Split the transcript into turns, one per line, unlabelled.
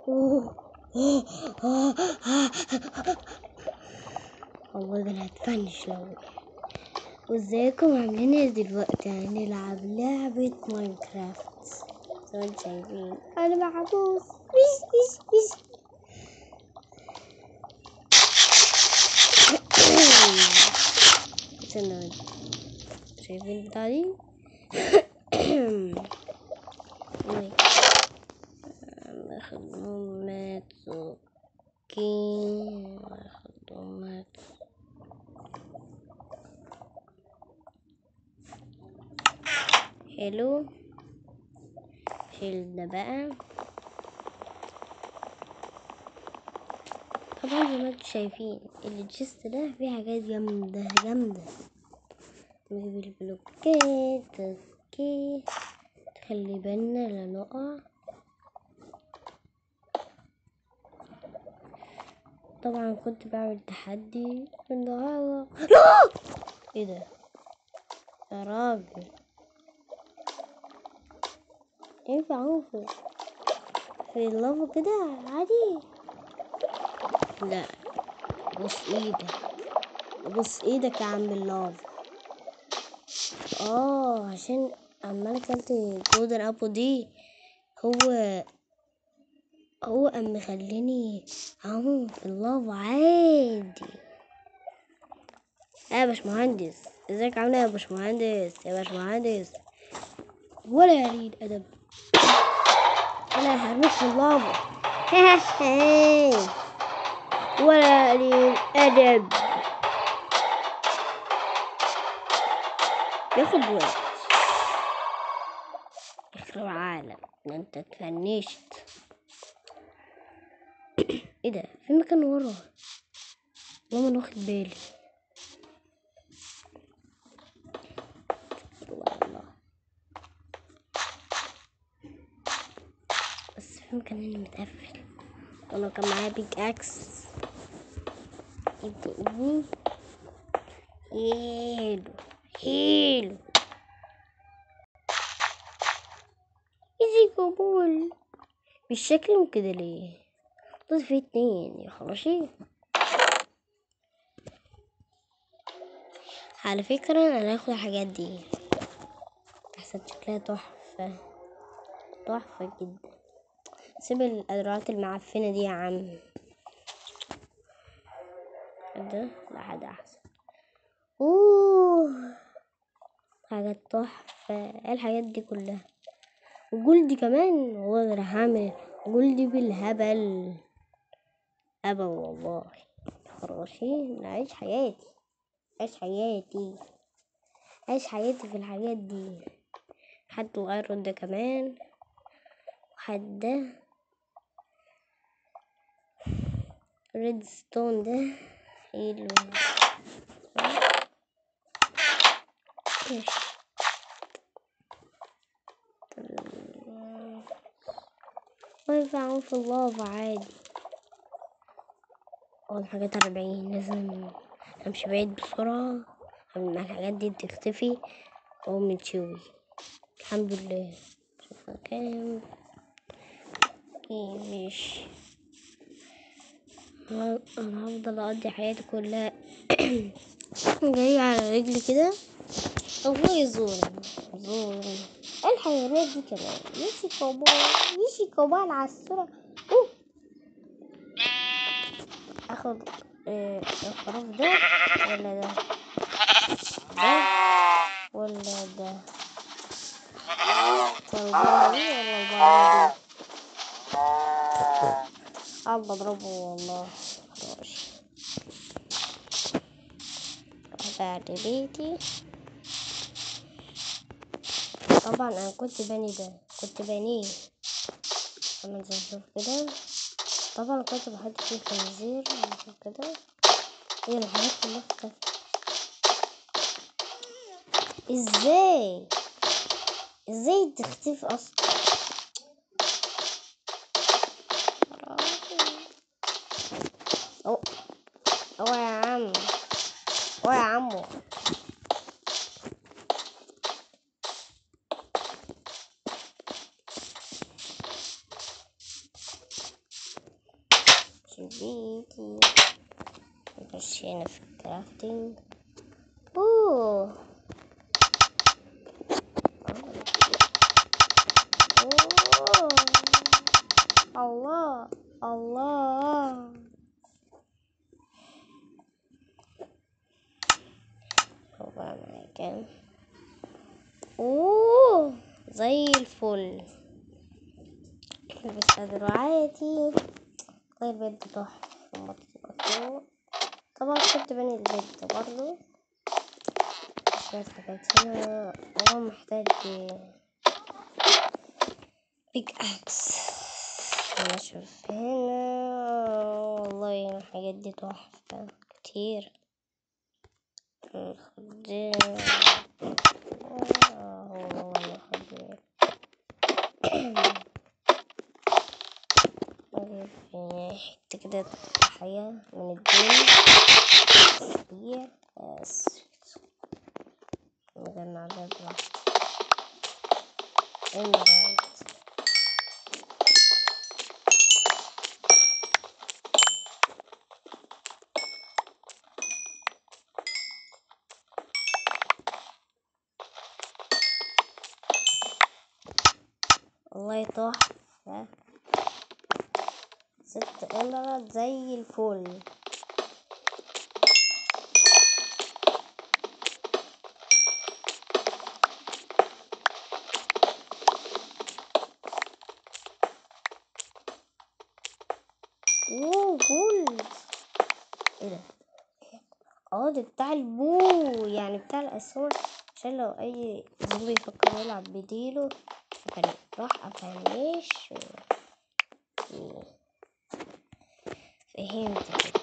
والله ده انا هتفنش لو وازيكم عاملين ايه دلوقتي هنلعب لعبة ماينكرافت زي ما انتم شايفين انا محبوس وش وش وش استنى شايفين البتاعة دي مخدومات اوكي مخدومات حلو شيل ده بقى طبعا زي ما انتم شايفين الجست ده فيه حاجات جامدة جامدة نجيب البلوكات اوكي خلي بالنا لا نقع طبعا كنت بعمل تحدي النهارده لا ايه ده يا راجل ينفع انفذ في اللافا كده عادي لا بص ايدك بص ايدك يا عم اللافا اه عشان عمال اكلت جولدن ابو دي هو هو قام مخليني اعوم في اللافا عادي يا باشمهندس ازيك عامل ايه يا باشمهندس يا باشمهندس ولا يا قليل ادب انا هرميك في اللافا ولا قليل ادب ياخد وقت يخرب عالم ده انت اتفنشت ايه ده في مكان ورا والله ما واخد بالي الله الله بس في مكان هنا متقفل وانا كان معايا بيج اكس يدقني حلو حلو ايزي قبول مش شكلهم كده ليه بس في اتنين يا خراشي على فكرة انا هاخد الحاجات دي احسن شكلها تحفة تحفة جدا سيب الادوات المعفنة دي يا عم ده لا حاجة احسن اوه حاجات تحفة ايه الحاجات دي كلها وجولدي كمان والله راح اعمل جولدي بالهبل هبل والله خراشي نعيش حياتي عيش حياتي عيش حياتي في الحاجات دي حد غير ده كمان وحد ده ريد ستون ده حلو ماشي وينفع اعوم في اللافا عادي اول حاجات أربعين لازم امشي بعيد بسرعة قبل ما الحاجات دي تختفي او متشوي الحمد لله شوف كام اوكي ماشي انا هفضل اقضي حياتي كلها جاي على رجلي كده الله ظلم ظلم الحيوانات دي كمان مشي كوباي مشي كوباي العسولة اوه اخد آه الخروف ده ولا ده ده ولا ده البقرة دي ولا البقرة دي قاعد بضربه والله ماشي بعد بيتي طبعا انا كنت باني ده كنت بانيه انا زي شوف كده طبعا كنت بحط فيه خنزير شوف كده ايه الحاجات كلها اختفت ازاي ازاي تختفي اصلا او او يا عم او يا عمو بيتي نخش هنا في الكرافتنج اوه أوه. الله الله هو كان اوه زي الفل البس دراعاتي طيب البيت تحفة مطلوب طبعا كنت بني البيت برضو شوية حاجات هنا هو محتاج بيج اكس نشوف هنا والله الحاجات دي تحفة كتير الخدام آه، هو الخدام نجيب حتة كده حياة من الدين هي بس نجمع ده براحتي emerald والله تحفة ست emerald زي الفل اوه جولد ايه ده اه ده بتاع البو يعني بتاع الاسهم عشان لو اي زومبي يفكر يلعب بديله كان راح افنش و... فهمت كده